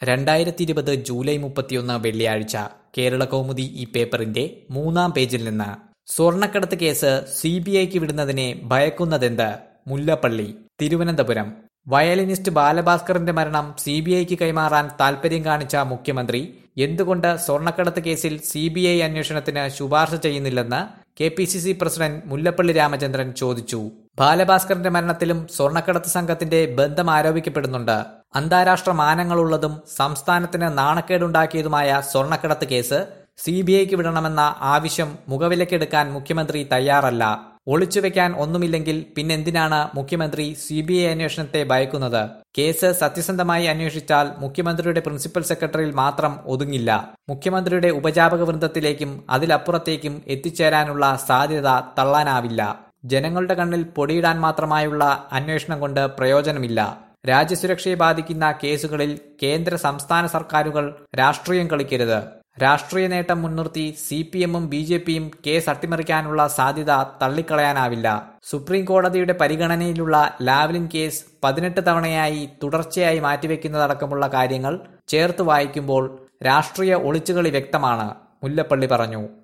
രണ്ടായിരത്തി ഇരുപത് ജൂലൈ മുപ്പത്തിയൊന്ന് വെള്ളിയാഴ്ച കേരള കൗമുദി ഈ പേപ്പറിന്റെ മൂന്നാം പേജിൽ നിന്ന് സ്വർണ്ണക്കടത്ത് കേസ് സി ബി ഐക്ക് വിടുന്നതിനെ ഭയക്കുന്നതെന്ത് മുല്ലപ്പള്ളി തിരുവനന്തപുരം വയലിനിസ്റ്റ് ബാലഭാസ്കറിന്റെ മരണം സി ബി ഐക്ക് കൈമാറാൻ താൽപര്യം കാണിച്ച മുഖ്യമന്ത്രി എന്തുകൊണ്ട് സ്വർണ്ണക്കടത്ത് കേസിൽ സി ബി ഐ അന്വേഷണത്തിന് ശുപാർശ ചെയ്യുന്നില്ലെന്ന് K P C C president Mullappally Ramachandran ചോദിച്ചു ബാലഭാസ്കറിന്റെ മരണത്തിലും സ്വർണ്ണക്കടത്ത് സംഘത്തിന്റെ ബന്ധം ആരോപിക്കപ്പെടുന്നുണ്ട് അന്താരാഷ്ട്ര മാനങ്ങളുള്ളതും സംസ്ഥാനത്തിന് നാണക്കേടുണ്ടാക്കിയതുമായ സ്വർണ്ണക്കടത്ത് കേസ് സി ബി ഐക്ക് വിടണമെന്ന ആവശ്യം മുഖവിലക്കെടുക്കാൻ മുഖ്യമന്ത്രി തയ്യാറല്ല ഒളിച്ചുവെക്കാൻ ഒന്നുമില്ലെങ്കിൽ പിന്നെന്തിനാണ് മുഖ്യമന്ത്രി സി ബി ഐ അന്വേഷണത്തെ ഭയക്കുന്നത് കേസ് സത്യസന്ധമായി അന്വേഷിച്ചാൽ മുഖ്യമന്ത്രിയുടെ പ്രിൻസിപ്പൽ സെക്രട്ടറിയിൽ മാത്രം ഒതുങ്ങില്ല മുഖ്യമന്ത്രിയുടെ ഉപജാപക വൃന്ദത്തിലേക്കും അതിലപ്പുറത്തേക്കും എത്തിച്ചേരാനുള്ള സാധ്യത തള്ളാനാവില്ല ജനങ്ങളുടെ കണ്ണിൽ പൊടിയിടാൻ മാത്രമായുള്ള അന്വേഷണം കൊണ്ട് പ്രയോജനമില്ല രാജ്യസുരക്ഷയെ ബാധിക്കുന്ന കേസുകളിൽ കേന്ദ്ര സംസ്ഥാന സർക്കാരുകൾ രാഷ്ട്രീയം കളിക്കരുത് രാഷ്ട്രീയ നേട്ടം മുൻനിർത്തി സി പി എമ്മും ബി ജെ പിയും കേസ് അട്ടിമറിക്കാനുള്ള സാധ്യത തള്ളിക്കളയാനാവില്ല സുപ്രീം കോടതിയുടെ പരിഗണനയിലുള്ള ലാവ്ലിൻ കേസ് പതിനെട്ട് തവണയായി തുടർച്ചയായി മാറ്റിവെക്കുന്നതടക്കമുള്ള കാര്യങ്ങൾ ചേർത്ത് വായിക്കുമ്പോൾ രാഷ്ട്രീയ ഒളിച്ചുകളി വ്യക്തമാണ് മുല്ലപ്പള്ളി പറഞ്ഞു